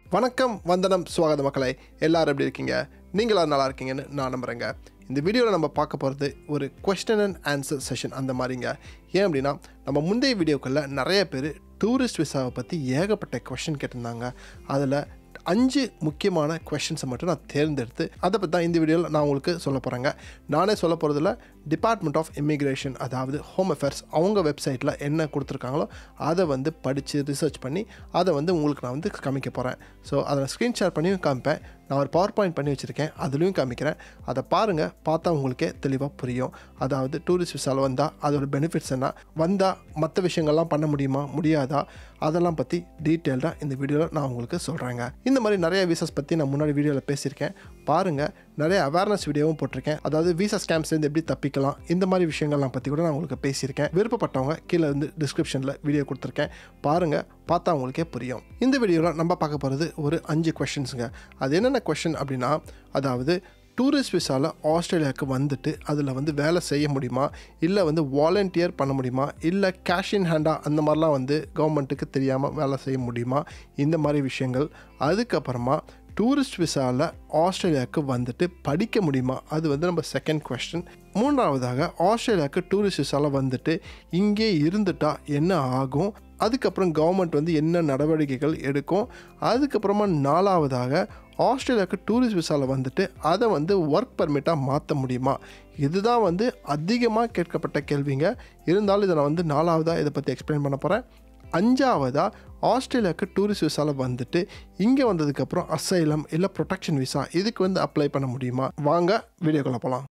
வணக்கம் வந்தனம் சுவாகத மக்களை எல்லாரும் எப்படி இருக்கீங்க நீங்களா நல்லா இருக்கீங்கன்னு நான் நம்புகிறேங்க இந்த வீடியோவில் நம்ம பார்க்க போகிறது ஒரு கொஸ்டின் அண்ட் ஆன்சர் செஷன் அந்த மாதிரிங்க ஏன் அப்படின்னா நம்ம முந்தைய வீடியோக்களில் நிறைய பேர் டூரிஸ்ட் விசாவை பற்றி ஏகப்பட்ட கொஷின் கேட்டிருந்தாங்க அதில் அஞ்சு முக்கியமான கொஷின்ஸை மட்டும் நான் தேர்ந்தெடுத்து அதை பற்றி தான் இந்த வீடியோவில் நான் உங்களுக்கு சொல்ல போகிறேங்க நானே சொல்ல போகிறதுல டிபார்ட்மெண்ட் ஆஃப் இமிக்ரேஷன் அதாவது ஹோம் அஃபேர்ஸ் அவங்க வெப்சைட்டில் என்ன கொடுத்துருக்காங்களோ அதை வந்து படித்து ரிசர்ச் பண்ணி அதை வந்து உங்களுக்கு நான் வந்து காமிக்க போகிறேன் ஸோ அதை நான் ஸ்க்ரீன் ஷேர் பண்ணியும் காமிப்பேன் நான் ஒரு பவர் பாயிண்ட் பண்ணி வச்சுருக்கேன் அதுலேயும் காமிக்கிறேன் அதை பாருங்கள் பார்த்தா உங்களுக்கே தெளிவாக புரியும் அதாவது டூரிஸ்ட் விசாவில் வந்தால் அதோட பெனிஃபிட்ஸ் என்ன வந்தால் மற்ற விஷயங்கள்லாம் பண்ண முடியுமா முடியாதா அதெல்லாம் பற்றி டீட்டெயில்டாக இந்த வீடியோவில் நான் உங்களுக்கு சொல்கிறேங்க இந்த மாதிரி நிறைய விசாஸ் பற்றி நான் முன்னாடி வீடியோவில் பேசியிருக்கேன் பாருங்கள் நிறைய அவேர்னஸ் வீடியோவும் போட்டிருக்கேன் அதாவது விசா ஸ்கேம்ஸ்லேருந்து எப்படி தப்பிக்கலாம் இந்த மாதிரி விஷயங்கள்லாம் பற்றி கூட நான் உங்களுக்கு பேசியிருக்கேன் விருப்பப்பட்டவங்க கீழே இருந்து டிஸ்கிரிப்ஷனில் வீடியோ கொடுத்துருக்கேன் பாருங்கள் பார்த்தா உங்களுக்கே புரியும் இந்த வீடியோவில் நம்ம பார்க்க போகிறது ஒரு அஞ்சு கொஷின்ஸுங்க அது என்னென்ன கொஷின் அப்படின்னா அதாவது டூரிஸ்ட் விசாவில் ஆஸ்திரேலியாவுக்கு வந்துட்டு அதில் வந்து வேலை செய்ய முடியுமா இல்லை வந்து வாலண்டியர் பண்ண முடியுமா இல்லை கேஷ் இன் ஹேண்டாக அந்த மாதிரிலாம் வந்து கவர்மெண்ட்டுக்கு தெரியாமல் வேலை செய்ய முடியுமா இந்த மாதிரி விஷயங்கள் அதுக்கப்புறமா டூரிஸ்ட் விசாவில் ஆஸ்திரேலியாவுக்கு வந்துட்டு படிக்க முடியுமா அது வந்து நம்ம செகண்ட் கொஸ்டின் மூன்றாவதாக ஆஸ்திரேலியாவுக்கு டூரிஸ்ட் விசாவில் வந்துட்டு இங்கே இருந்துட்டா என்ன ஆகும் அதுக்கப்புறம் கவர்மெண்ட் வந்து என்ன நடவடிக்கைகள் எடுக்கும் அதுக்கப்புறமா நாலாவதாக ஆஸ்திரேலியாவுக்கு டூரிஸ்ட் விசாவில் வந்துட்டு அதை வந்து ஒர்க் பர்மிட்டாக மாற்ற முடியுமா இதுதான் வந்து அதிகமாக கேட்கப்பட்ட கேள்விங்க இருந்தாலும் இதை நான் வந்து நாலாவதாக இதை பற்றி எக்ஸ்பிளைன் பண்ண போகிறேன் அஞ்சாவதாக ஆஸ்திரேலியாவுக்கு டூரிஸ்ட் விசாவில் வந்துட்டு இங்கே வந்ததுக்கப்புறம் அசைலம் இல்லை ப்ரொடெக்ஷன் விசா இதுக்கு வந்து அப்ளை பண்ண முடியுமா வாங்க வீடியோக்குள்ள போகலாம்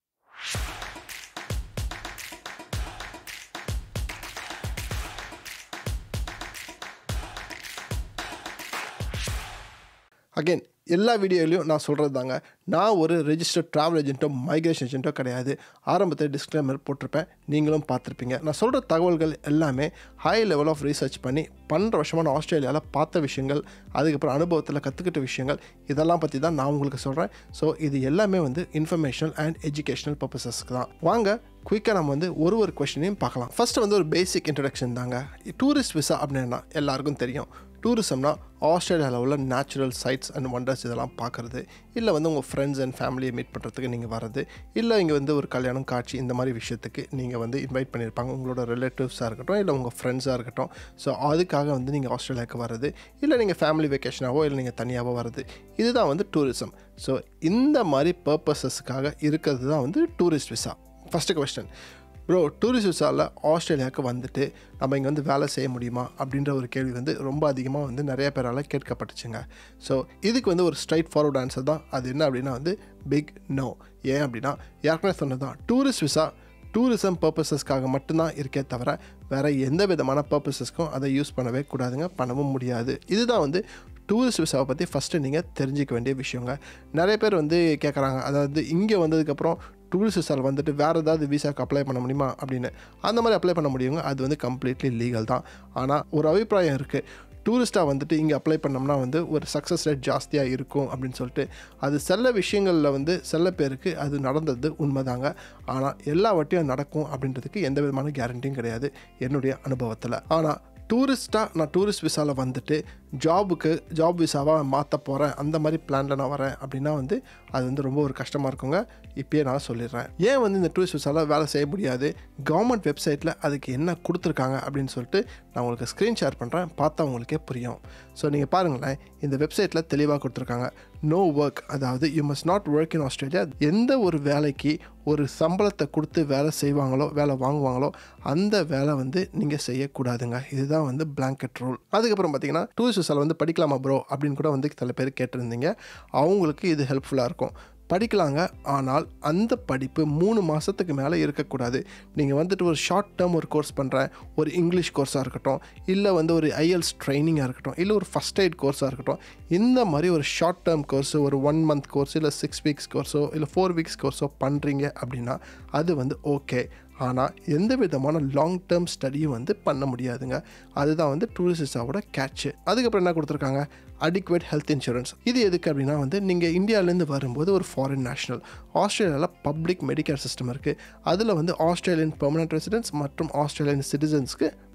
அகெயின் எல்லா வீடியோலையும் நான் சொல்கிறது தாங்க நான் ஒரு ரெஜிஸ்டர்ட் ட்ராவல் ஏஜென்ட்டோ மைக்ரேஷன் ஏஜென்ட்டோ கிடையாது ஆரம்பத்தில் டிஸ்க்ளைமர் போட்டிருப்பேன் நீங்களும் பார்த்துருப்பீங்க நான் சொல்கிற தகவல்கள் எல்லாமே ஹை லெவல் ஆஃப் ரீசர்ச் பண்ணி பன்னெண்டு வருஷமான ஆஸ்திரேலியாவில் பார்த்த விஷயங்கள் அதுக்கப்புறம் அனுபவத்தில் கற்றுக்கிட்ட விஷயங்கள் இதெல்லாம் பற்றி தான் நான் உங்களுக்கு சொல்கிறேன் ஸோ இது எல்லாமே வந்து இன்ஃபர்மேஷனல் அண்ட் எஜுகேஷனல் பர்பஸஸ்க்கு தான் வாங்க குயிக்காக நம்ம வந்து ஒரு ஒரு கொஷினையும் பார்க்கலாம் ஃபர்ஸ்ட் வந்து ஒரு பேசிக் இன்ட்ரடக்ஷன் தாங்க டூரிஸ்ட் விசா அப்படின்னா எல்லாருக்கும் தெரியும் டூரிசம்னா ஆஸ்திரேலியாவில் உள்ள நேச்சுரல் சைட்ஸ் அண்ட் ஒண்டர்ஸ் இதெல்லாம் பார்க்குறது இல்லை வந்து உங்கள் ஃப்ரெண்ட்ஸ் அண்ட் ஃபேமிலியை மீட் பண்ணுறதுக்கு நீங்கள் வர்றது இல்லை இங்கே வந்து ஒரு கல்யாணம் காட்சி இந்த மாதிரி விஷயத்துக்கு நீங்கள் வந்து இன்வைட் பண்ணியிருப்பாங்க உங்களோட ரிலேட்டிவ்ஸாக இருக்கட்டும் இல்லை உங்கள் ஃப்ரெண்ட்ஸாக இருக்கட்டும் ஸோ அதுக்காக வந்து நீங்கள் ஆஸ்திரேலியாவுக்கு வர்றது இல்லை நீங்கள் ஃபேமிலி வெக்கேஷனாவோ இல்லை நீங்கள் தனியாகவோ வர்றது இதுதான் வந்து டூரிசம் ஸோ இந்த மாதிரி பர்பஸஸ்க்காக இருக்கிறது தான் வந்து tourist visa first question bro tourist விசாவில் ஆஸ்திரேலியாவுக்கு வந்துட்டு நம்ம இங்கே வந்து வேலை செய்ய முடியுமா அப்படின்ற ஒரு கேள்வி வந்து ரொம்ப அதிகமாக வந்து நிறைய பேரால் கேட்கப்பட்டுச்சுங்க ஸோ இதுக்கு வந்து ஒரு ஸ்ட்ரைட் ஃபார்வர்ட் ஆன்சர் தான் அது என்ன அப்படின்னா வந்து பிக் நோ ஏன் அப்படின்னா ஏற்கனவே சொன்னது தான் டூரிஸ்ட் விசா டூரிசம் பர்பஸஸ்க்காக மட்டும்தான் இருக்கே தவிர வேறு எந்த விதமான பர்பஸஸ்க்கும் அதை யூஸ் பண்ணவே கூடாதுங்க பண்ணவும் முடியாது இதுதான் வந்து டூரிஸ்ட் விசாவை பற்றி ஃபஸ்ட்டு நீங்கள் தெரிஞ்சிக்க வேண்டிய விஷயங்க நிறைய பேர் வந்து கேட்குறாங்க அதாவது இங்கே வந்ததுக்கப்புறம் டூரிஸ்ட் விசாவில் வந்துட்டு வேறு ஏதாவது விசாக்கு அப்ளை பண்ண முடியுமா அப்படின்னு அந்த மாதிரி அப்ளை பண்ண முடியுங்க அது வந்து கம்ப்ளீட்லி லீகல் தான் ஆனால் ஒரு அபிப்பிராயம் இருக்குது டூரிஸ்ட்டாக வந்துட்டு இங்கே அப்ளை பண்ணோம்னா வந்து ஒரு சக்ஸஸ் ரேட் ஜாஸ்தியாக இருக்கும் அப்படின்னு சொல்லிட்டு அது சில விஷயங்களில் வந்து சில பேருக்கு அது நடந்தது உண்மைதாங்க ஆனால் எல்லா வாட்டியும் நடக்கும் அப்படின்றதுக்கு எந்த விதமான கேரண்டியும் கிடையாது என்னுடைய அனுபவத்தில் ஆனால் டூரிஸ்ட்டாக நான் டூரிஸ்ட் விசாவில் வந்துட்டு ஜாபுக்கு ஜாப் விசாவாக மாற்ற போகிறேன் அந்த மாதிரி பிளானில் நான் வரேன் அப்படின்னா வந்து அது வந்து ரொம்ப ஒரு கஷ்டமாக இருக்குங்க இப்பயே நான் சொல்லிடுறேன் ஏன் வந்து இந்த டூரிஸ்ட் விசாவில் வேலை செய்ய முடியாது கவர்மெண்ட் வெப்சைட்டில் அதுக்கு என்ன கொடுத்துருக்காங்க அப்படின்னு சொல்லிட்டு நான் உங்களுக்கு ஸ்க்ரீன் ஷேர் பண்ணுறேன் பார்த்தா உங்களுக்கே புரியும் ஸோ நீங்கள் பாருங்களேன் இந்த வெப்சைட்டில் தெளிவாக கொடுத்துருக்காங்க நோ ஒர்க் அதாவது you must not work in Australia எந்த ஒரு வேலைக்கு ஒரு சம்பளத்தை கொடுத்து வேலை செய்வாங்களோ வேலை வாங்குவாங்களோ அந்த வேலை வந்து நீங்கள் செய்யக்கூடாதுங்க இதுதான் வந்து பிளாங்கெட் ரூல் அதுக்கப்புறம் பார்த்தீங்கன்னா டூரிஸ்ட் விசாவில் வந்து படிக்கலாமா ப்ரோ அப்படின்னு கூட வந்து சில பேர் கேட்டிருந்தீங்க அவங்களுக்கு இது ஹெல்ப்ஃபுல்லாக இருக்கும் படிக்கலாங்க ஆனால் அந்த படிப்பு மூணு மாதத்துக்கு மேலே இருக்கக்கூடாது நீங்கள் வந்துட்டு ஒரு ஷார்ட் டேர்ம் ஒரு கோர்ஸ் பண்ணுறேன் ஒரு இங்கிலீஷ் கோர்ஸாக இருக்கட்டும் இல்லை வந்து ஒரு ஐஎல்ஸ் ட்ரைனிங்காக இருக்கட்டும் இல்லை ஒரு ஃபஸ்ட் எய்ட் கோர்ஸாக இருக்கட்டும் இந்த மாதிரி ஒரு ஷார்ட் டேர்ம் கோர்ஸு ஒரு ஒன் மந்த் கோர்ஸ் இல்லை சிக்ஸ் வீக்ஸ் கோர்ஸோ இல்லை ஃபோர் வீக்ஸ் கோர்ஸோ பண்ணுறீங்க அப்படின்னா அது வந்து ஓகே ஆனால் எந்த விதமான லாங் டேர்ம் ஸ்டடியும் வந்து பண்ண முடியாதுங்க அதுதான் வந்து டூரிஸ்ட் விசாவோட கேட்ச்சு அதுக்கப்புறம் என்ன கொடுத்துருக்காங்க அடிக்குவேட் ஹெல்த் இன்சூரன்ஸ் இது எதுக்கு அப்படின்னா வந்து நீங்கள் இந்தியாவிலேருந்து வரும்போது ஒரு ஃபாரின் நேஷனல் ஆஸ்திரேலியாவில் பப்ளிக் மெடிக்கேர் சிஸ்டம் இருக்குது அதில் வந்து ஆஸ்திரேலியன் பெர்மனன்ட் ரெசிடென்ட்ஸ் மற்றும் ஆஸ்திரேலியன் சிட்டிசன்ஸ்க்கு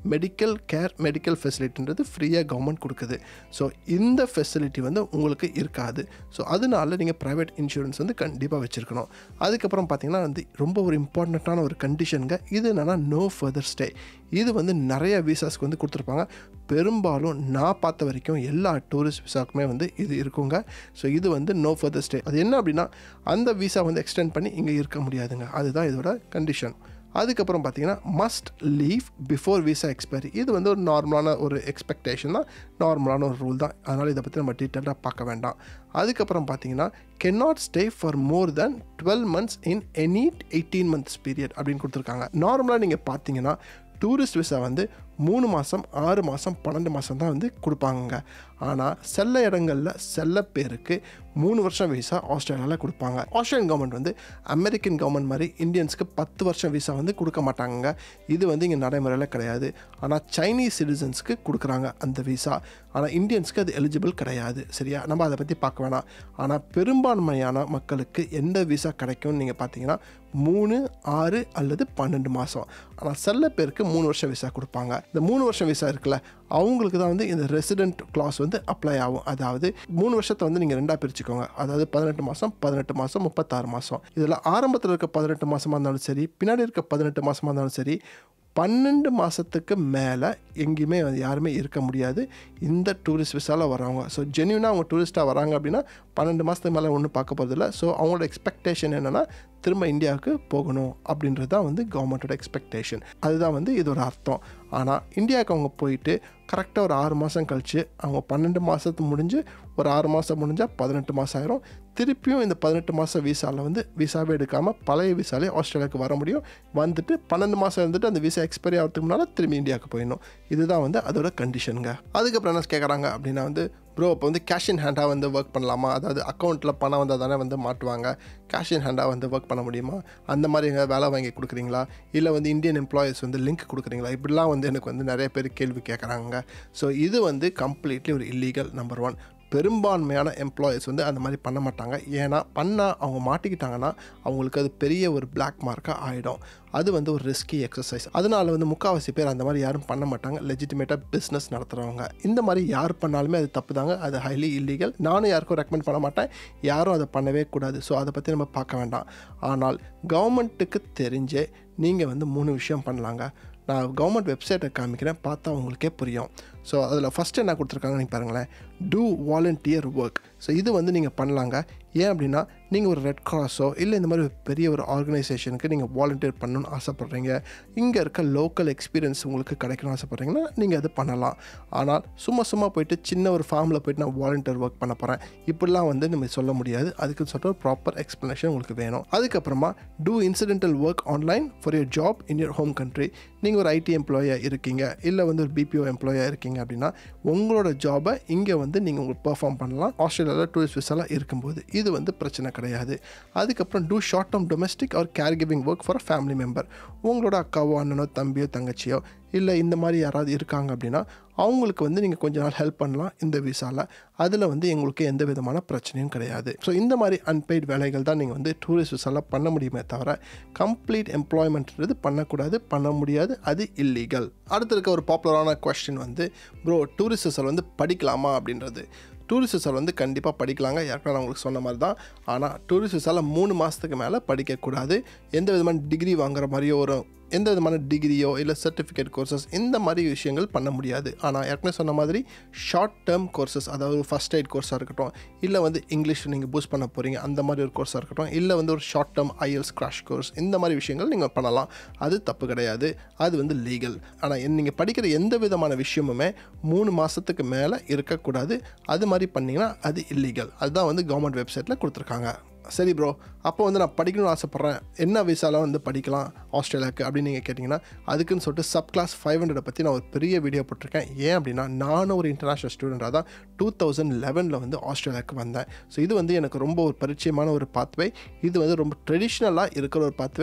மெடிக்கல் கேர் மெடிக்கல் ஃபெசிலிட்டின்றது ஃப்ரீயாக கவர்மெண்ட் கொடுக்குது ஸோ இந்த ஃபெசிலிட்டி வந்து உங்களுக்கு இருக்காது ஸோ அதனால நீங்கள் ப்ரைவேட் இன்சூரன்ஸ் வந்து கண்டிப்பாக வச்சுருக்கணும் அதுக்கப்புறம் பார்த்தீங்கன்னா வந்து ரொம்ப ஒரு இம்பார்ட்டண்ட்டான ஒரு கண்டிஷனுங்க இது என்னென்னா நோ ஃபர்தர் ஸ்டே இது வந்து நிறைய விசாஸ்க்கு வந்து கொடுத்துருப்பாங்க பெரும்பாலும் நான் பார்த்த வரைக்கும் எல்லா டூரிஸ்ட் விசாக்குமே வந்து இது இருக்குங்க ஸோ இது வந்து நோ ஃபர்தர் ஸ்டே அது என்ன அப்படின்னா அந்த விசா வந்து எக்ஸ்டெண்ட் பண்ணி இங்கே இருக்க முடியாதுங்க அதுதான் இதோட கண்டிஷன் அதுக்கப்புறம் பார்த்தீங்கன்னா must leave before visa expiry இது வந்து ஒரு நார்மலான ஒரு எக்ஸ்பெக்டேஷன் தான் நார்மலான ஒரு ரூல் தான் அதனால் இதை பற்றி நம்ம டீட்டெயிலாக பார்க்க வேண்டாம் அதுக்கப்புறம் பார்த்தீங்கன்னா can not stay for more than twelve months in any eighteen months period அப்படின்னு கொடுத்துருக்காங்க நார்மலாக நீங்கள் பார்த்தீங்கன்னா டூரிஸ்ட் விசா வந்து மூணு மாதம் ஆறு மாதம் பன்னெண்டு மாதம் தான் வந்து கொடுப்பாங்க ஆனால் சில இடங்களில் சில பேருக்கு மூணு வருஷம் விசா ஆஸ்திரேலியாவில் கொடுப்பாங்க ஆஸ்திரேலியன் கவர்மெண்ட் வந்து அமெரிக்கன் கவர்மெண்ட் மாதிரி இந்தியன்ஸ்க்கு பத்து வருஷம் விசா வந்து கொடுக்க மாட்டாங்க இது வந்து இங்கே நடைமுறையில் கிடையாது ஆனால் சைனீஸ் சிட்டிசன்ஸ்க்கு கொடுக்குறாங்க அந்த விசா ஆனால் இந்தியன்ஸ்க்கு அது எலிஜிபிள் கிடையாது சரியா நம்ம அதை பற்றி பார்க்க வேணாம் ஆனால் பெரும்பான்மையான மக்களுக்கு எந்த விசா கிடைக்கும்னு நீங்கள் பார்த்தீங்கன்னா மூணு ஆறு அல்லது பன்னெண்டு மாதம் ஆனால் சில பேருக்கு மூணு வருஷம் விசா கொடுப்பாங்க இந்த மூணு வருஷம் விசா இருக்குல்ல அவங்களுக்கு தான் வந்து இந்த ரெசிடென்ட் கிளாஸ் வந்து அப்ளை ஆகும் அதாவது மூணு வருஷத்தை வந்து நீங்கள் ரெண்டாக பிரிச்சுக்கோங்க அதாவது பதினெட்டு மாதம் பதினெட்டு மாதம் முப்பத்தாறு மாதம் இதில் ஆரம்பத்தில் இருக்க பதினெட்டு மாதமாக இருந்தாலும் சரி பின்னாடி இருக்க பதினெட்டு மாதமாக இருந்தாலும் சரி பன்னெண்டு மாதத்துக்கு மேலே எங்கேயுமே வந்து யாருமே இருக்க முடியாது இந்த டூரிஸ்ட் விசாவில் வரவங்க ஸோ ஜென்யூனாக அவங்க டூரிஸ்ட்டாக வராங்க அப்படின்னா பன்னெண்டு மாதத்துக்கு மேலே ஒன்றும் பார்க்க போகிறதில்ல ஸோ அவங்களோட எக்ஸ்பெக்டேஷன் என்னென்னா திரும்ப இந்தியாவுக்கு போகணும் அப்படின்றது தான் வந்து கவர்மெண்ட்டோட எக்ஸ்பெக்டேஷன் அதுதான் வந்து இதோட அர்த்தம் ஆனால் இந்தியாவுக்கு அவங்க போயிட்டு கரெக்டாக ஒரு ஆறு மாதம் கழித்து அவங்க பன்னெண்டு மாதத்து முடிஞ்சு ஒரு ஆறு மாதம் முடிஞ்சால் பதினெட்டு மாதம் ஆயிரும் திருப்பியும் இந்த பதினெட்டு மாதம் விசாவில் வந்து விசாவே எடுக்காமல் பழைய விசாலே ஆஸ்திரேலியாவுக்கு வர முடியும் வந்துட்டு பன்னெண்டு மாதம் இருந்துட்டு அந்த விசா எக்ஸ்பைரி ஆகிறதுக்கு முன்னால் திரும்பி இந்தியாவுக்கு போயிடணும் இதுதான் வந்து அதோட கண்டிஷனுங்க அதுக்கப்புறம் என்ன கேட்குறாங்க அப்படின்னா வந்து ப்ரோ இப்போ வந்து கேஷ் இன் ஹேண்டாக வந்து ஒர்க் பண்ணலாமா அதாவது அக்கௌண்ட்டில் பணம் வந்தால் தானே வந்து மாட்டுவாங்க கேஷ் இன் ஹேண்டாக வந்து ஒர்க் பண்ண முடியுமா அந்த மாதிரி எங்கே வேலை வாங்கி கொடுக்குறீங்களா இல்லை வந்து இந்தியன் எம்ப்ளாயீஸ் வந்து லிங்க் கொடுக்குறீங்களா இப்படிலாம் வந்து எனக்கு வந்து நிறைய பேர் கேள்வி கேட்குறாங்க ஸோ இது வந்து கம்ப்ளீட்லி ஒரு இல்லீகல் நம்பர் ஒன் பெரும்பான்மையான எம்ப்ளாயீஸ் வந்து அந்த மாதிரி பண்ண மாட்டாங்க ஏன்னா பண்ணால் அவங்க மாட்டிக்கிட்டாங்கன்னா அவங்களுக்கு அது பெரிய ஒரு பிளாக் மார்க்காக ஆகிடும் அது வந்து ஒரு ரிஸ்கி எக்ஸசைஸ் அதனால வந்து முக்கால்வாசி பேர் அந்த மாதிரி யாரும் பண்ண மாட்டாங்க லெஜிட்டிமேட்டாக பிஸ்னஸ் நடத்துகிறவங்க இந்த மாதிரி யார் பண்ணாலுமே அது தப்பு தாங்க அது ஹைலி இல்லீகல் நானும் யாருக்கும் ரெக்கமெண்ட் பண்ண மாட்டேன் யாரும் அதை பண்ணவே கூடாது ஸோ அதை பற்றி நம்ம பார்க்க வேண்டாம் ஆனால் கவர்மெண்ட்டுக்கு தெரிஞ்சே நீங்கள் வந்து மூணு விஷயம் பண்ணலாங்க நான் கவர்மெண்ட் வெப்சைட்டை காமிக்கிறேன் பார்த்தா உங்களுக்கே புரியும் ஸோ அதில் ஃபஸ்ட்டு என்ன கொடுத்துருக்காங்க நீங்கள் பாருங்களேன் டூ வாலண்டியர் ஒர்க் ஸோ இது வந்து நீங்கள் பண்ணலாங்க ஏன் அப்படின்னா நீங்கள் ஒரு ரெட் கிராஸோ இல்லை இந்த மாதிரி ஒரு பெரிய ஒரு ஆர்கனைசேஷனுக்கு நீங்கள் வாலண்டியர் பண்ணணும்னு ஆசைப்பட்றீங்க இங்கே இருக்க லோக்கல் எக்ஸ்பீரியன்ஸ் உங்களுக்கு கிடைக்கணும்னு ஆசைப்பட்றீங்கன்னா நீங்கள் அது பண்ணலாம் ஆனால் சும்மா சும்மா போயிட்டு சின்ன ஒரு ஃபார்மில் போயிட்டு நான் வாலண்டியர் ஒர்க் பண்ண போகிறேன் இப்படிலாம் வந்து நம்ம சொல்ல முடியாது அதுக்கு சொல்லிட்டு ஒரு ப்ராப்பர் எக்ஸ்ப்ளனேஷன் உங்களுக்கு வேணும் அதுக்கப்புறமா to incidental work online for your job in your home country நீங்கள் ஒரு ஐடி எம்ப்ளாயாக இருக்கீங்க இல்லை வந்து ஒரு பிபிஓ எம்ப்ளாயாக இருக்கீங்க அப்படின்னா உங்களோட ஜாபை இங்கே வந்து நீங்கள் உங்களுக்கு பெர்ஃபார்ம் பண்ணலாம் ஆஸ்திரேலியாவில் டூரிஸ்ட் விசாலாம் இருக்கும்போது இது வந்து பிரச்சனை கிடையாது அதுக்கப்புறம் to short term domestic or care giving work for a family member உங்களோட அக்காவோ அண்ணனோ தம்பியோ தங்கச்சியோ இல்லை இந்த மாதிரி யாராவது இருக்காங்க அப்படின்னா அவங்களுக்கு வந்து நீங்கள் கொஞ்ச நாள் ஹெல்ப் பண்ணலாம் இந்த விசாவில் அதில் வந்து எங்களுக்கு எந்த விதமான பிரச்சனையும் கிடையாது ஸோ இந்த மாதிரி அன்பெய்ட் வேலைகள் தான் நீங்கள் வந்து டூரிஸ்ட் விசாவில் பண்ண முடியுமே தவிர கம்ப்ளீட் எம்ப்ளாய்மெண்ட்ன்றது பண்ணக்கூடாது பண்ண முடியாது அது இல்லீகல் அடுத்து இருக்க ஒரு பாப்புலரான கொஸ்டின் வந்து ப்ரோ டூரிஸ்ட் விசாவில் வந்து படிக்கலாமா அப்படின்றது டூரிஸ்ட் விசாவில் வந்து கண்டிப்பாக படிக்கலாங்க ஏற்கனவே நான் உங்களுக்கு சொன்ன மாதிரி தான் ஆனால் டூரிஸ்ட் விசாவில் மூணு மாதத்துக்கு மேலே படிக்கக்கூடாது எந்த விதமான டிகிரி வாங்குற மாதிரியோ ஒரு எந்த விதமான டிகிரியோ இல்லை சர்டிஃபிகேட் கோர்சஸ் இந்த மாதிரி விஷயங்கள் பண்ண முடியாது ஆனால் ஏற்கனவே சொன்ன மாதிரி ஷார்ட் டேர்ம் கோர்சஸ் அதாவது ஃபஸ்ட் எய்ட் கோர்ஸாக இருக்கட்டும் இல்லை வந்து இங்கிலீஷ் நீங்கள் பூஸ்ட் பண்ண போகிறீங்க அந்த மாதிரி ஒரு கோர்ஸாக இருக்கட்டும் இல்லை வந்து ஒரு short term IELTS crash course இந்த மாதிரி விஷயங்கள் நீங்கள் பண்ணலாம் அது தப்பு கிடையாது அது வந்து லீகல் ஆனால் நீங்கள் படிக்கிற எந்த விதமான விஷயமுமே மூணு மாதத்துக்கு மேலே இருக்கக்கூடாது அது மாதிரி பண்ணிங்கன்னா அது இல்லீகல் அதுதான் வந்து கவர்மெண்ட் வெப்சைட்டில் கொடுத்துருக்காங்க சரி ப்ரோ அப்போ வந்து நான் படிக்கணும்னு ஆசைப்பட்றேன் என்ன விசாலாம் வந்து படிக்கலாம் ஆஸ்திரேலியாவுக்கு அப்படின்னு நீங்கள் கேட்டிங்கன்னா அதுக்குன்னு சொல்லிட்டு சப் கிளாஸ் ஃபைவ் ஹண்ட்ரடை பற்றி நான் ஒரு பெரிய வீடியோ போட்டிருக்கேன் ஏன் அப்படின்னா நானும் ஒரு இன்டர்நேஷ்னல் ஸ்டூடெண்ட்டாக தான் டூ தௌசண்ட் லெவனில் வந்து ஆஸ்திரேலியாவுக்கு வந்தேன் ஸோ இது வந்து எனக்கு ரொம்ப ஒரு பரிச்சயமான ஒரு பாத்வே இது வந்து ரொம்ப ட்ரெடிஷ்னலாக இருக்கிற ஒரு பாத்வே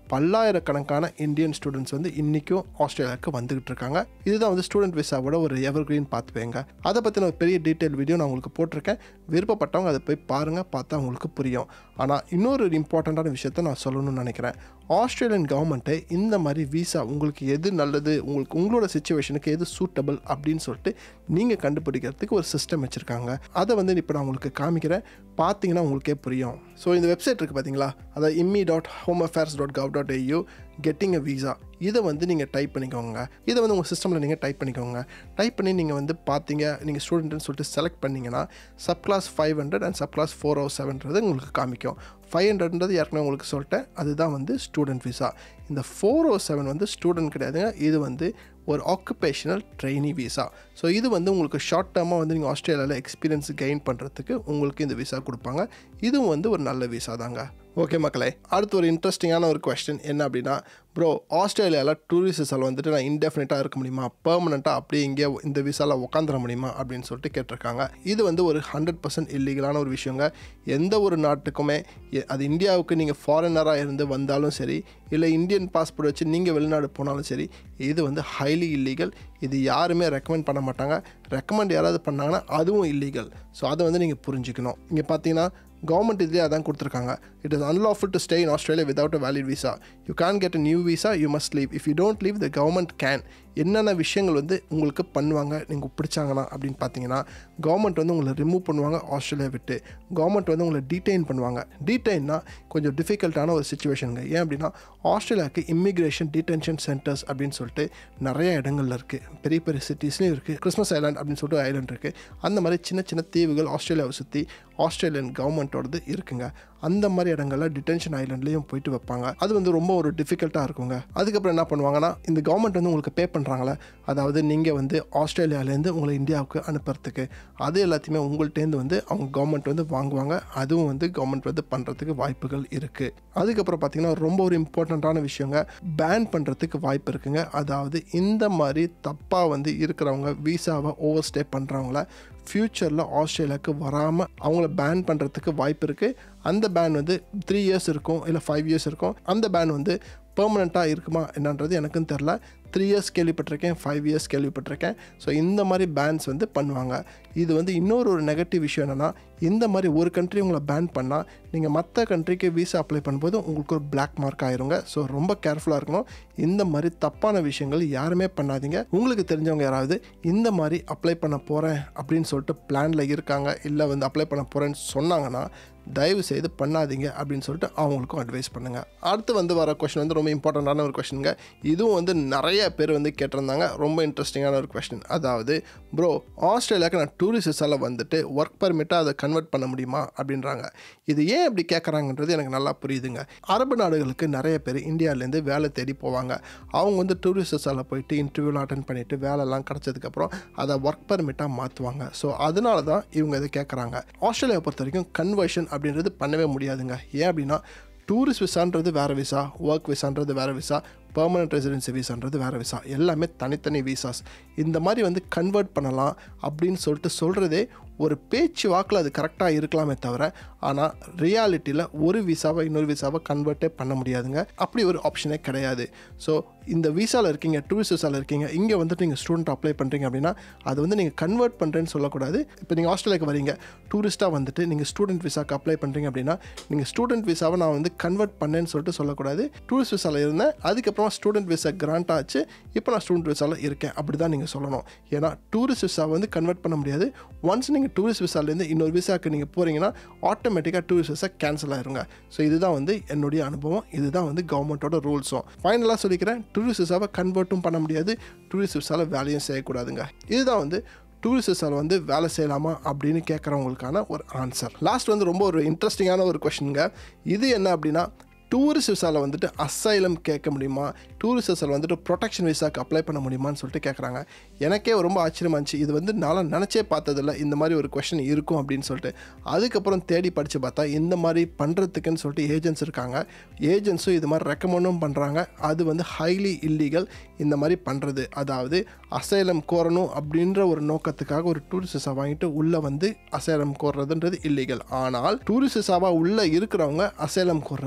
பல்லாயிரக்கணக்கான இந்தியன் ஸ்டூடெண்ட்ஸ் வந்து இன்றைக்கும் ஆஸ்திரேலியாவுக்கு வந்துகிட்டு இருக்காங்க இதுதான் வந்து ஸ்டூடெண்ட் விசாவோட ஒரு எவர் கிரீன் பார்த்துப்பேங்க அதை பற்றின ஒரு பெரிய டீட்டெயில் வீடியோ நான் உங்களுக்கு போட்டிருக்கேன் விருப்பப்பட்டவங்க அதை போய் பாருங்கள் பார்த்தா உங்களுக்கு புரியும் ஆனால் இன்னொரு இம்பார்ட்டண்ட்டான விஷயத்த நான் சொல்லணும்னு நினைக்கிறேன் ஆஸ்திரேலியன் கவர்மெண்ட்டை இந்த மாதிரி விசா உங்களுக்கு எது நல்லது உங்களுக்கு உங்களோட சுச்சுவேஷனுக்கு எது சூட்டபிள் அப்படின்னு சொல்லிட்டு நீங்கள் கண்டுபிடிக்கிறதுக்கு ஒரு சிஸ்டம் வச்சுருக்காங்க அதை வந்து இப்போ நான் உங்களுக்கு காமிக்கிறேன் பார்த்தீங்கன்னா உங்களுக்கே புரியும் ஸோ இந்த வெப்சைட் இருக்குது பார்த்தீங்களா அதாவது immi dot home affairs dot gov dot au getting a visa இதை வந்து நீங்கள் டைப் பண்ணிக்கோங்க இதை வந்து உங்கள் சிஸ்டமில் நீங்கள் டைப் பண்ணிக்கோங்க டைப் பண்ணி நீங்கள் வந்து பார்த்தீங்க நீங்கள் ஸ்டூடெண்ட்னு சொல்லிட்டு செலக்ட் பண்ணிங்கன்னா sub class five hundred and sub class four o செவன்றது உங்களுக்கு காமிக்கும் ஃபைவ் ஹண்ட்ரட்ன்றது ஏற்கனவே உங்களுக்கு சொல்லிட்டேன் அதுதான் வந்து ஸ்டூடெண்ட் விசா இந்த ஃபோர் ஓ செவன் வந்து ஸ்டூடெண்ட் கிடையாதுங்க இது வந்து ஒரு ஆக்குபேஷனல் ட்ரெயினி விசா ஸோ இது வந்து உங்களுக்கு ஷார்ட் டேர்மாக வந்து நீங்கள் ஆஸ்திரேலியாவில் எக்ஸ்பீரியன்ஸ் கெயின் பண்ணுறதுக்கு உங்களுக்கு இந்த விசா கொடுப்பாங்க இதுவும் வந்து ஒரு நல்ல விசா தாங்க ஓகே மக்களே அடுத்து ஒரு இன்ட்ரெஸ்டிங்கான ஒரு கொஸ்டின் என்ன அப்படின்னா ப்ரோ ஆஸ்திரேலியாவில் டூரிஸ்ட் விசாவில் வந்துட்டு நான் இன்டெஃபினட்டாக இருக்க முடியுமா பெர்மனெண்ட்டாக அப்படியே இங்கே இந்த விசாவில் உட்காந்துட முடியுமா அப்படின்னு சொல்லிட்டு கேட்டிருக்காங்க இது வந்து ஒரு ஹண்ட்ரட் பர்சன்ட் இல்லீகலான ஒரு விஷயங்க எந்த ஒரு நாட்டுக்குமே எ- அது இந்தியாவுக்கு நீங்கள் ஃபாரினராக இருந்து வந்தாலும் சரி இல்லை இந்தியன் பாஸ்போர்ட் வச்சு நீங்கள் வெளிநாடு போனாலும் சரி இது வந்து ஹைலி இல்லீகல் இது யாருமே ரெக்கமெண்ட் பண்ண மாட்டாங்க ரெக்கமெண்ட் யாராவது பண்ணாங்கன்னா அதுவும் இல்லீகல் ஸோ அதை வந்து நீங்கள் புரிஞ்சுக்கணும் இங்கே பார்த்தீங்கன்னா கவர்மெண்ட் இதுலேயே அதான் கொடுத்துருக்காங்க it is unlawful to stay in Australia without a valid visa you can't get a new visa you must leave if you don't leave the government can என்னென்ன விஷயங்கள் வந்து உங்களுக்கு பண்ணுவாங்க நீங்கள் பிடிச்சாங்கன்னா அப்படின்னு பார்த்தீங்கன்னா கவர்மெண்ட் வந்து உங்களை ரிமூவ் பண்ணுவாங்க ஆஸ்திரேலியா விட்டு கவர்மெண்ட் வந்து உங்களை டீடைன் பண்ணுவாங்க டீடைன்னா கொஞ்சம் டிஃபிகல்ட்டான ஒரு சுச்சுவேஷனுங்க ஏன் அப்படின்னா ஆஸ்திரேலியாவுக்கு இமிக்ரேஷன் டிடென்ஷன் சென்டர்ஸ் அப்படின்னு சொல்லிட்டு நிறைய இடங்கள்ல இருக்குது பெரிய பெரிய சிட்டிஸ்லையும் இருக்குது கிறிஸ்மஸ் ஐலாண்ட் அப்படின்னு சொல்லிட்டு ஐலாண்ட் இருக்குது அந்த மாதிரி சின்ன சின்ன தீவுகள் ஆஸ்திரேலியாவை சுற்றி ஆஸ்திரேலியன் கவர்மெண்ட்டோடது இருக்குங்க அந்த மாதிரி இடங்கள்ல டிடென்ஷன் ஐலாண்ட்லேயும் போயிட்டு வைப்பாங்க அது வந்து ரொம்ப ஒரு டிஃபிகல்ட்டாக இருக்குங்க அதுக்கப்புறம் என்ன பண்ணுவாங்கன்னா இந்த கவர்மெண்ட் வந்து உங்களுக்கு பே பண்ணுறாங்களே அதாவது நீங்கள் வந்து ஆஸ்திரேலியாவிலேருந்து உங்களை இந்தியாவுக்கு அனுப்புறதுக்கு அது எல்லாத்தையுமே உங்கள்கிட்டேருந்து வந்து அவங்க கவர்மெண்ட் வந்து வாங்குவாங்க அதுவும் வந்து கவர்மெண்ட் வந்து பண்ணுறதுக்கு வாய்ப்புகள் இருக்குது அதுக்கப்புறம் பார்த்தீங்கன்னா ரொம்ப ஒரு இம்பார்ட்டண்ட்டான விஷயங்க பேன் பண்ணுறதுக்கு வாய்ப்பு இருக்குங்க அதாவது இந்த மாதிரி தப்பாக வந்து இருக்கிறவங்க விசாவை ஓவர் ஸ்டே பண்ணுறவங்கள ஃப்யூச்சரில் ஆஸ்திரேலியாவுக்கு வராமல் அவங்கள பேன் பண்ணுறதுக்கு வாய்ப்பு இருக்குது அந்த பேன் வந்து த்ரீ இயர்ஸ் இருக்கும் இல்லை ஃபைவ் இயர்ஸ் இருக்கும் அந்த பேன் வந்து பெர்மனெண்ட்டாக இருக்குமா என்னன்றது எனக்கும் தெரில த்ரீ இயர்ஸ் கேள்விப்பட்டிருக்கேன் ஃபைவ் இயர்ஸ் கேள்விப்பட்டிருக்கேன் ஸோ இந்த மாதிரி பேன்ஸ் வந்து பண்ணுவாங்க இது வந்து இன்னொரு ஒரு நெகட்டிவ் விஷயம் என்னென்னா இந்த மாதிரி ஒரு கண்ட்ரி உங்களை பேன் பண்ணால் நீங்கள் மற்ற கண்ட்ரிக்கு விசா அப்ளை பண்ணும்போது உங்களுக்கு ஒரு பிளாக் மார்க் ஆயிருங்க ஸோ ரொம்ப கேர்ஃபுல்லாக இருக்கணும் இந்த மாதிரி தப்பான விஷயங்கள் யாருமே பண்ணாதீங்க உங்களுக்கு தெரிஞ்சவங்க யாராவது இந்த மாதிரி அப்ளை பண்ண போகிறேன் அப்படின்னு சொல்லிட்டு பிளானில் இருக்காங்க இல்லை வந்து அப்ளை பண்ண போகிறேன்னு சொன்னாங்கன்னா தயவு செய்து பண்ணாதீங்க அப்படின்னு சொல்லிட்டு அவங்களுக்கும் அட்வைஸ் பண்ணுங்கள் அடுத்து வந்து வர கொஷின் வந்து ரொம்ப இம்பார்ட்டண்ட்டான ஒரு கொஷினுங்க இதுவும் வந்து நிறைய பேர் வந்து கேட்டிருந்தாங்க ரொம்ப இன்ட்ரெஸ்டிங்கான ஒரு கொஷின் அதாவது ப்ரோ ஆஸ்திரேலியாவுக்கு நான் டூரிஸ்ட் விசாவில் வந்துட்டு ஒர்க் பர்மிட்டாக அதை கன்வெர்ட் பண்ண முடியுமா அப்படின்றாங்க இது ஏன் இப்படி கேட்குறாங்கன்றது எனக்கு நல்லா புரியுதுங்க அரபு நாடுகளுக்கு நிறைய பேர் இந்தியாவிலேருந்து வேலை தேடி போவாங்க அவங்க வந்து டூரிஸ்ட் விசாவில் போயிட்டு இன்டர்வியூலாம் அட்டன் பண்ணிவிட்டு வேலைலாம் கிடச்சதுக்கப்புறம் அதை ஒர்க் பர்மிட்டாக மாற்றுவாங்க ஸோ அதனால தான் இவங்க இதை கேட்குறாங்க ஆஸ்திரேலியாவை பொறுத்த வரைக்கும் கன்வர்ஷன் அப்படின்றது பண்ணவே முடியாதுங்க ஏன் அப்படின்னா டூரிஸ்ட் விசான்றது வேறு விசா ஒர்க் விசான்றது வேறு விசா பெர்மனன்ட் ரெசிடென்சி விசான்றது வேறு விசா எல்லாமே தனித்தனி விசாஸ் இந்த மாதிரி வந்து கன்வெர்ட் பண்ணலாம் அப்படின்னு சொல்லிட்டு சொல்கிறதே ஒரு பேச்சு வாக்கில் அது கரெக்டாக இருக்கலாமே தவிர ஆனால் ரியாலிட்டியில் ஒரு விசாவை இன்னொரு விசாவை கன்வெர்ட்டே பண்ண முடியாதுங்க அப்படி ஒரு ஆப்ஷனே கிடையாது ஸோ இந்த விசாவில் இருக்கீங்க டூரிஸ்ட் விசாவில் இருக்கீங்க இங்கே வந்துட்டு நீங்கள் ஸ்டூடெண்ட் அப்ளை பண்ணுறீங்க அப்படின்னா அது வந்து நீங்கள் கன்வெர்ட் பண்ணுறேன்னு சொல்லக்கூடாது இப்போ நீங்கள் ஆஸ்திரேலியாவுக்கு வரீங்க டூரிஸ்ட்டாக வந்துட்டு நீங்கள் ஸ்டூடெண்ட் விசாக்கு அப்ளை பண்ணுறீங்க அப்படின்னா நீங்கள் ஸ்டூடெண்ட் விசாவை நான் வந்து கன்வெர்ட் பண்ணேன்னு சொல்லிட்டு சொல்லக்கூடாது டூரிஸ்ட் விசாவில் இருந்தேன் அதுக்கப்புறமா ஸ்டூடெண்ட் விசா கிராண்ட் ஆச்சு இப்போ நான் ஸ்டூடெண்ட் விசாவில் இருக்கேன் அப்படி தான் நீங்கள் சொல்லணும் ஏன்னா டூரிஸ்ட் விசாவை வந்து கன்வெர்ட் பண்ண முடியாது ஒன்ஸ் நீங்கள் டூரிஸ்ட் விசாலேருந்து இன்னொரு விசாக்கு நீங்கள் போகிறீங்கன்னா ஆட்டோமேட்டிக்காக டூரிஸ்ட் விசா கேன்சல் ஆயிருங்க ஸோ இதுதான் வந்து என்னுடைய அனுபவம் இதுதான் வந்து கவர்மெண்ட்டோட ரூல்ஸும் ஃபைனலாக சொல்லிக்கிறேன் டூரிஸ்ட் விசாவை கன்வெர்ட்டும் பண்ண முடியாது டூரிஸ்ட் விசாவில் வேலையும் செய்யக்கூடாதுங்க இதுதான் வந்து டூரிஸ்ட் விசாவில் வந்து வேலை செய்யலாமா அப்படின்னு கேட்குறவங்களுக்கான ஒரு ஆன்சர் லாஸ்ட் வந்து ரொம்ப ஒரு இன்ட்ரெஸ்டிங்கான ஒரு கொஷினுங்க இது என்ன அப்படின்னா டூரிஸ்ட் விசாவில் வந்துட்டு அசைலம் கேட்க முடியுமா டூரிஸ்ட் விசாவில் வந்துட்டு ப்ரொடெக்ஷன் விசாக்கு அப்ளை பண்ண முடியுமான்னு சொல்லிட்டு கேட்குறாங்க எனக்கே ரொம்ப ஆச்சரியமா இருந்துச்சு இது வந்து நான் நினச்சே பார்த்ததில்ல இந்த மாதிரி ஒரு கொஷின் இருக்கும் அப்படின்னு சொல்லிட்டு அதுக்கப்புறம் தேடி படித்து பார்த்தா இந்த மாதிரி பண்ணுறதுக்குன்னு சொல்லிட்டு ஏஜென்ட்ஸ் இருக்காங்க ஏஜென்ட்ஸும் இது மாதிரி ரெக்கமெண்டும் பண்ணுறாங்க அது வந்து ஹைலி இல்லீகல் இந்த மாதிரி பண்ணுறது அதாவது அசைலம் கோரணும் அப்படின்ற ஒரு நோக்கத்துக்காக ஒரு டூரிஸ்ட் விசா வாங்கிட்டு உள்ளே வந்து அசைலம் கோர்றதுன்றது இல்லீகல் ஆனால் டூரிஸ்ட் விசாவாக உள்ளே இருக்கிறவங்க அசைலம் கோர்றது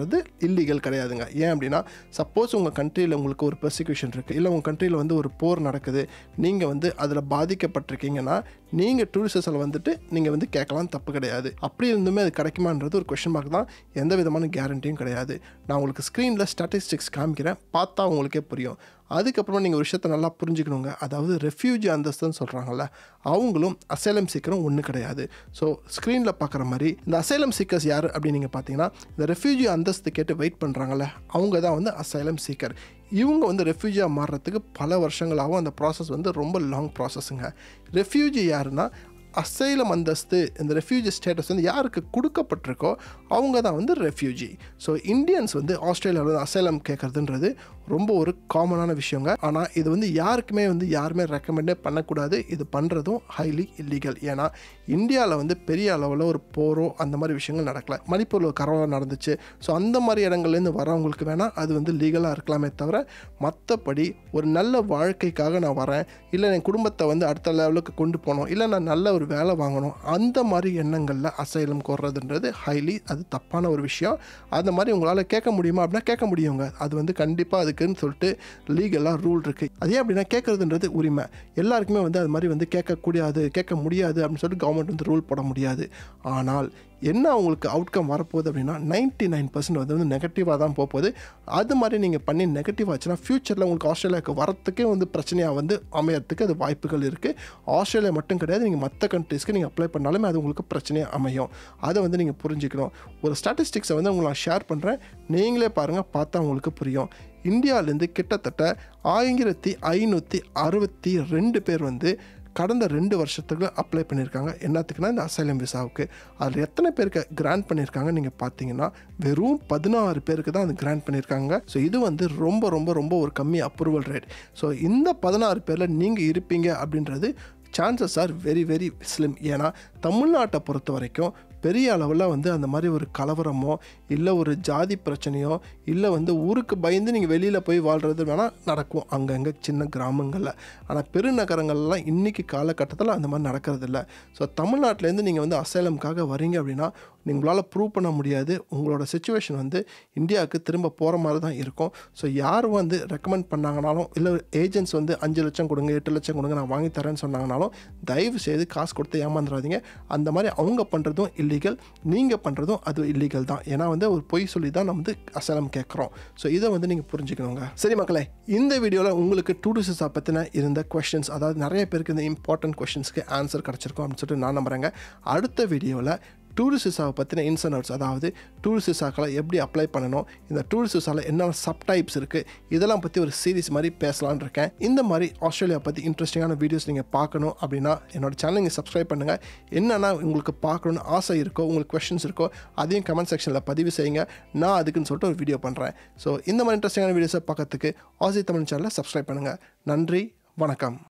இல்லீகல் கிடையாதுங்க ஏன் அப்படின்னா சப்போஸ் உங்கள் கண்ட்ரியில் உங்களுக்கு ஒரு பெர்சிக்யூஷன் இருக்குது இல்லை உங்கள் கண்ட்ரியில் வந்து ஒரு போர் நடக்குது நீங்கள் வந்து அதில் பாதிக்கப்பட்டிருக்கீங்கன்னா நீங்கள் டூரிஸ்டில் வந்துட்டு நீங்கள் வந்து கேட்கலாம் தப்பு கிடையாது அப்படி இருந்துமே அது கிடைக்குமான்றது ஒரு கொஷின் மார்க் தான் எந்த விதமான கேரண்டியும் கிடையாது நான் உங்களுக்கு ஸ்க்ரீனில் ஸ்டாட்டிஸ்டிக்ஸ் காமிக்கிறேன் பார்த்தா உங்களுக்கே புரியும் அதுக்கப்புறமா நீங்கள் ஒரு விஷயத்தை நல்லா புரிஞ்சுக்கணுங்க அதாவது ரெஃப்யூஜி அந்தஸ்துன்னு சொல்கிறாங்கல்ல அவங்களும் அசைலம் சீக்கரும் ஒன்று கிடையாது ஸோ ஸ்க்ரீனில் பார்க்குற மாதிரி இந்த அசைலம் சீக்கர்ஸ் யார் அப்படின்னு நீங்கள் பார்த்தீங்கன்னா இந்த ரெஃப்யூஜி அந்தஸ்து கேட்டு வெயிட் பண்ணுறாங்கல்ல அவங்க தான் வந்து அசைலம் சீக்கர் இவங்க வந்து ரெஃப்யூஜியாக மாறுறதுக்கு பல வருஷங்களாகவும் அந்த ப்ராசஸ் வந்து ரொம்ப லாங் ப்ராசஸ்ஸுங்க ரெஃப்யூஜி யாருன்னா அசைலம் அந்தஸ்து இந்த ரெஃப்யூஜி ஸ்டேட்டஸ் வந்து யாருக்கு கொடுக்கப்பட்டிருக்கோ அவங்க தான் வந்து ரெஃப்யூஜி ஸோ இந்தியன்ஸ் வந்து ஆஸ்திரேலியாவில் வந்து அசைலம் கேட்குறதுன்றது ரொம்ப ஒரு காமனான விஷயங்க ஆனால் இது வந்து யாருக்குமே வந்து யாருமே ரெக்கமெண்டே பண்ணக்கூடாது இது பண்ணுறதும் ஹைலி இல்லீகல் ஏன்னா இந்தியாவில் வந்து பெரிய அளவில் ஒரு போரோ அந்த மாதிரி விஷயங்கள் நடக்கல மணிப்பூரில் கரோனா நடந்துச்சு ஸோ அந்த மாதிரி இடங்கள்லேருந்து வரவங்களுக்கு வேணால் அது வந்து லீகலாக இருக்கலாமே தவிர மற்றபடி ஒரு நல்ல வாழ்க்கைக்காக நான் வரேன் இல்லை என் குடும்பத்தை வந்து அடுத்த லெவலுக்கு கொண்டு போகணும் இல்லை நான் நல்ல ஒரு வேலை வாங்கணும் அந்த மாதிரி எண்ணங்களில் அசைலம் கோர்றதுன்றது ஹைலி அது தப்பான ஒரு விஷயம் அந்த மாதிரி உங்களால் கேட்க முடியுமா அப்படின்னா கேட்க முடியுங்க அது வந்து கண்டிப்பாக அதுக்குன்னு சொல்லிட்டு லீகலாக ரூல் இருக்குது அதே அப்படின்னா கேட்குறதுன்றது உரிமை எல்லாருக்குமே வந்து அது மாதிரி வந்து கேட்கக்கூடாது கேட்க முடியாது அப்படின்னு சொல்லிட்டு கவர்மெண்ட் வந்து ரூல் போட முடியாது ஆனால் என்ன அவங்களுக்கு அவுட்கம் வரப்போகுது அப்படின்னா நைன்ட்டி நைன் பர்சன்ட் வந்து வந்து நெகட்டிவாக தான் போக போகுது அது மாதிரி நீங்கள் பண்ணி நெகட்டிவ் ஆச்சுன்னா ஃப்யூச்சரில் உங்களுக்கு ஆஸ்திரேலியாவுக்கு வரத்துக்கே வந்து பிரச்சனையாக வந்து அமையறதுக்கு அது வாய்ப்புகள் இருக்குது ஆஸ்திரேலியா மட்டும் கிடையாது நீங்கள் மற்ற கண்ட்ரீஸ்க்கு நீங்கள் அப்ளை பண்ணாலுமே அது உங்களுக்கு பிரச்சனையாக அமையும் அதை வந்து நீங்கள் புரிஞ்சுக்கணும் ஒரு ஸ்டாட்டிஸ்டிக்ஸை வந்து உங்களை நான் ஷேர் பண்ணுறேன் நீங்களே பாருங்கள் பார்த்தா உங்களுக்கு புரியும் இந்தியாவிலேருந்து கிட்டத்தட்ட ஆயிரத்தி ஐநூற்றி அறுபத்தி ரெண்டு பேர் வந்து கடந்த ரெண்டு வருஷத்துக்கு அப்ளை பண்ணியிருக்காங்க என்னத்துக்குன்னா இந்த அசைலம் விசாவுக்கு அதில் எத்தனை பேருக்கு கிராண்ட் பண்ணியிருக்காங்க நீங்கள் பார்த்தீங்கன்னா வெறும் பதினாறு பேருக்கு தான் அது கிராண்ட் பண்ணியிருக்காங்க ஸோ இது வந்து ரொம்ப ரொம்ப ரொம்ப ஒரு கம்மி அப்ரூவல் ரேட் ஸோ இந்த பதினாறு பேரில் நீங்கள் இருப்பீங்க அப்படின்றது chances are very very slim ஏன்னா தமிழ்நாட்டை பொறுத்த வரைக்கும் பெரிய அளவில் வந்து அந்த மாதிரி ஒரு கலவரமோ இல்லை ஒரு ஜாதி பிரச்சனையோ இல்லை வந்து ஊருக்கு பயந்து நீங்கள் வெளியில் போய் வாழ்கிறது வேணால் நடக்கும் அங்கங்கே சின்ன கிராமங்களில் ஆனால் பெருநகரங்கள்லாம் இன்றைக்கி காலகட்டத்தில் அந்த மாதிரி நடக்கிறது இல்லை ஸோ தமிழ்நாட்டிலேருந்து நீங்கள் வந்து அசைலம்காக வரீங்க அப்படின்னா உங்களால் ப்ரூவ் பண்ண முடியாது உங்களோட சுச்சுவேஷன் வந்து இந்தியாவுக்கு திரும்ப போகிற மாதிரி தான் இருக்கும் ஸோ யார் வந்து ரெக்கமெண்ட் பண்ணாங்கனாலும் இல்லை ஏஜென்ட்ஸ் வந்து அஞ்சு லட்சம் கொடுங்க எட்டு லட்சம் கொடுங்க நான் வாங்கி தரேன்னு சொன்னாங்கனாலும் தயவு செய்து காசு கொடுத்து ஏமாந்துடாதீங்க அந்த மாதிரி அவங்க பண்ணுறதும் இல்லீகல் நீங்கள் பண்ணுறதும் அது இல்லீகல் தான் ஏன்னா வந்து ஒரு பொய் சொல்லி தான் நம்ம வந்து அசலம் கேட்குறோம் ஸோ இதை வந்து நீங்கள் புரிஞ்சுக்கணுங்க சரி மக்களே இந்த வீடியோவில் உங்களுக்கு டூரிஸ்டா பற்றின இருந்த கொஷின்ஸ் அதாவது நிறைய பேருக்கு இந்த இம்பார்ட்டன்ட் கொஷின்ஸ்க்கு ஆன்சர் கிடச்சிருக்கும் அப்படின்னு சொல்லிட்டு நான் நம்புகிறேங்க அடுத்த வீடியோவில் டூரிஸ்ட் விசாவை பற்றின இன்சனர்ஸ் அதாவது டூரிஸ்ட் விசாக்களை எப்படி அப்ளை பண்ணணும் இந்த டூரிஸ்ட் விசாவில் என்னென்ன சப்டைப்ஸ் இருக்குது இதெல்லாம் பற்றி ஒரு சீரிஸ் மாதிரி பேசலான்னு இருக்கேன் இந்த மாதிரி ஆஸ்திரேலியா பற்றி இன்ட்ரெஸ்டிங்கான வீடியோஸ் நீங்கள் பார்க்கணும் அப்படின்னா என்னோட சேனல் நீங்கள் சப்ஸ்கிரைப் பண்ணுங்கள் என்னென்னா உங்களுக்கு பார்க்கணுன்னு ஆசை இருக்கோ உங்களுக்கு கொஷின்ஸ் இருக்கோ அதையும் கமெண்ட் செக்ஷனில் பதிவு செய்யுங்க நான் அதுக்குன்னு சொல்லிட்டு ஒரு வீடியோ பண்ணுறேன் ஸோ இந்த மாதிரி இன்ட்ரெஸ்டிங்கான வீடியோஸை பார்க்கறதுக்கு ஆசி தமிழ் சேனலை சப்ஸ்கிரைப் பண்ணுங்கள் நன்றி வணக்கம்